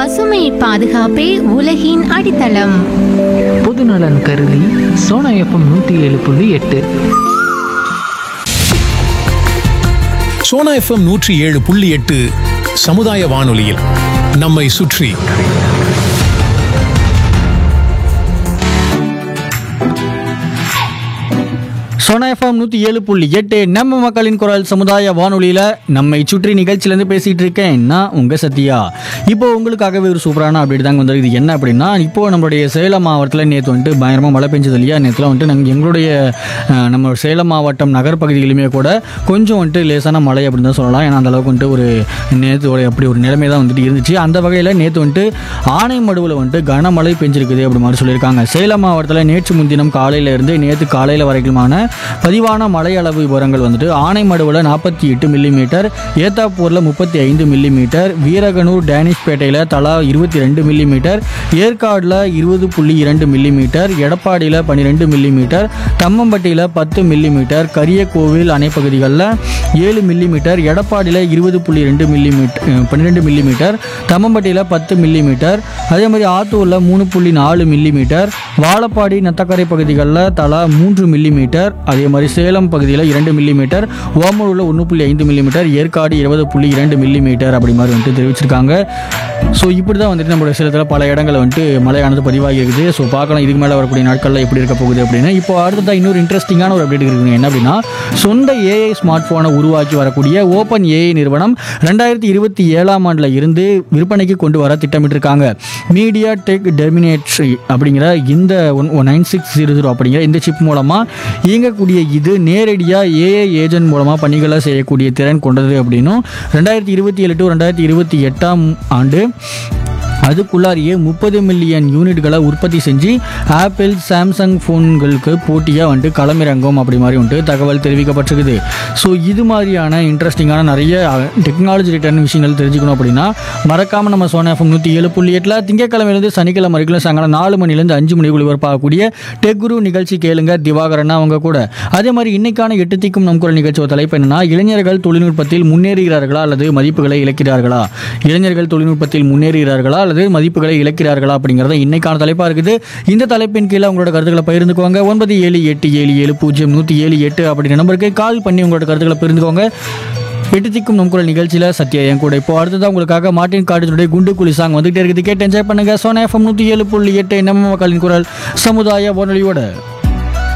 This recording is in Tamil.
பசுமை பாதுகாப்பே உலகின் அடித்தளம் பொதுநலன் கருதி சோனா எஃப்எம் நூற்றி ஏழு புள்ளி எட்டு சோனா எஃப்எம் நூற்றி ஏழு புள்ளி எட்டு சமுதாய வானொலியில் நம்மை சுற்றி சோனா எஃப்எம் நூற்றி ஏழு புள்ளி எட்டு நம்ம மக்களின் குரல் சமுதாய வானொலியில் நம்மை சுற்றி நிகழ்ச்சியிலேருந்து பேசிகிட்டு இருக்கேன் நான் உங்கள் சத்யா இப்போ உங்களுக்காகவே ஒரு சூப்பரான அப்டேட் தாங்க வந்திருக்கு இது என்ன அப்படின்னா இப்போ நம்மளுடைய சேலம் மாவட்டத்தில் நேற்று வந்துட்டு பயங்கரமாக மழை பெஞ்சது இல்லையா நேற்றுலாம் வந்துட்டு நாங்கள் எங்களுடைய அஹ், நம்ம சேலம் மாவட்டம் நகர்ப்பகுதிகளுமே கூட கொஞ்சம் வந்துட்டு லேசான மழை அப்படின்னு தான் சொல்லலாம் ஏன்னா அந்த அளவுக்கு வந்துட்டு ஒரு நேற்று அப்படி ஒரு நிலைமை தான் வந்துட்டு இருந்துச்சு அந்த வகையில் நேற்று வந்துட்டு ஆனைமடுவில் வந்துட்டு கனமழை பெஞ்சிருக்குது அப்படி மாதிரி சொல்லியிருக்காங்க சேலம் மாவட்டத்தில் நேற்று முன்தினம் காலையில இருந்து நேற்று காலையில் வரைக்குமான பதிவான மழை அளவு விவரங்கள் வந்துட்டு ஆனைமடுவில் நாற்பத்தி எட்டு மில்லிமீட்டர் ஏத்தாப்பூரில் முப்பத்தி ஐந்து மில்லிமீட்டர் வீரகனூர் டேனிஷ்பேட்டையில் தலா இருபத்தி ரெண்டு மில்லிமீட்டர் ஏற்காடில் இருபது புள்ளி இரண்டு மில்லிமீட்டர் எடப்பாடியில் பன்னிரெண்டு மில்லிமீட்டர் தம்மம்பட்டியில் பத்து மில்லிமீட்டர் கரியக்கோவில் அணைப்பகுதிகளில் ஏழு மில்லிமீட்டர் எடப்பாடியில் இருபது புள்ளி ரெண்டு மில்லிமீட்டர் பன்னிரெண்டு மில்லிமீட்டர் தம்மம்பட்டியில் பத்து மில்லிமீட்டர் அதே மாதிரி ஆத்தூரில் மூணு புள்ளி நாலு மில்லிமீட்டர் வாழப்பாடி நத்தக்கரை பகுதிகளில் தலா மூன்று மில்லிமீட்டர் அதே மாதிரி சேலம் பகுதியில் இரண்டு மில்லிமீட்டர் ஓமலூரில் ஒன்று புள்ளி ஐந்து மில்லிமீட்டர் ஏற்காடு இருபது புள்ளி இரண்டு மில்லிமீட்டர் அப்படி மாதிரி வந்துட்டு தெரிவிச்சிருக்காங்க ஸோ இப்படி தான் வந்துட்டு நம்மளுடைய சேலத்தில் பல இடங்களில் வந்துட்டு மழையானது பதிவாகி இருக்குது ஸோ பார்க்கலாம் இதுக்கு மேலே வரக்கூடிய நாட்களில் எப்படி இருக்க போகுது அப்படின்னு இப்போ அடுத்ததாக இன்னொரு இன்ட்ரெஸ்டிங்கான ஒரு அப்டேட் இருக்குங்க என்ன அப்படின்னா சொந்த ஏஐ ஸ்மார்ட் ஃபோனை உருவாக்கி வரக்கூடிய ஓப்பன் ஏஐ நிறுவனம் ரெண்டாயிரத்தி இருபத்தி ஏழாம் ஆண்டில் இருந்து விற்பனைக்கு கொண்டு வர திட்டமிட்டிருக்காங்க மீடியா டெக் டெர்மினேட்ரி அப்படிங்கிற இந்த one nine six zero zero அப்படிங்கிற இந்த சிப் மூலமாக இயங்கக்கூடிய இது நேரடியாக ஏஐ ஏஜென்ட் மூலமாக பணிகளை செய்யக்கூடிய திறன் கொண்டது அப்படின்னும் ரெண்டாயிரத்தி இருபத்தி ஏழு டு ரெண்டாயிரத்தி இருபத்தி எட்டாம் ஆண்டு அதுக்குள்ளாரியே முப்பது மில்லியன் யூனிட்களை உற்பத்தி செஞ்சு ஆப்பிள் சாம்சங் ஃபோன்களுக்கு போட்டியாக வந்துட்டு களமிறங்கும் அப்படி மாதிரி வந்துட்டு தகவல் தெரிவிக்கப்பட்டிருக்குது ஸோ இது மாதிரியான இன்ட்ரெஸ்டிங்கான நிறைய டெக்னாலஜி ரிட்டர்ன் விஷயங்கள் தெரிஞ்சுக்கணும் அப்படின்னா மறக்காமல் நம்ம சோனா எஃப்எம் நூற்றி ஏழு புள்ளி எட்டில் திங்கக்கிழமையிலேருந்து சனிக்கிழமை வரைக்கும் சாயங்காலம் நாலு மணிலேருந்து அஞ்சு மணி ஒளிபரப்பாகக்கூடிய டெக் குரு நிகழ்ச்சி கேளுங்க திவாகரன் அவங்க கூட அதே மாதிரி இன்னைக்கான எட்டு திக்கும் நம் குரல் நிகழ்ச்சியோட தலைப்பு என்னன்னா இளைஞர்கள் தொழில்நுட்பத்தில் முன்னேறுகிறார்களா அல்லது மதிப்புகளை இழக்கிறார்களா இளைஞர்கள் தொழில்நுட்பத்தில் முன்னேறுகிறார்களா அல்லது மதிப்புகளை இழக்கிறார்களா அப்படிங்கிறத இன்னைக்கான தலைப்பாக இருக்குது இந்த தலைப்பின் கீழே உங்களோட கருத்துக்களை பகிர்ந்துக்கோங்க ஒன்பது ஏழு எட்டு ஏழு ஏழு பூஜ்ஜியம் நூற்றி ஏழு எட்டு அப்படிங்கிற நம்பருக்கு கால் பண்ணி உங்களோட கருத்துக்களை பகிர்ந்துக்கோங்க எட்டு திக்கும் நம் குரல் நிகழ்ச்சியில் சத்யா என் கூட இப்போ அடுத்ததான் உங்களுக்காக மார்ட்டின் கார்டனுடைய குண்டு குழி சாங் வந்துகிட்டே இருக்குது கேட்டு என்ஜாய் பண்ணுங்க சோனா எஃப்எம் நூற்றி ஏழு புள்ளி எட்டு நம்ம மக்களின் குரல் சமுதாய வானொலியோட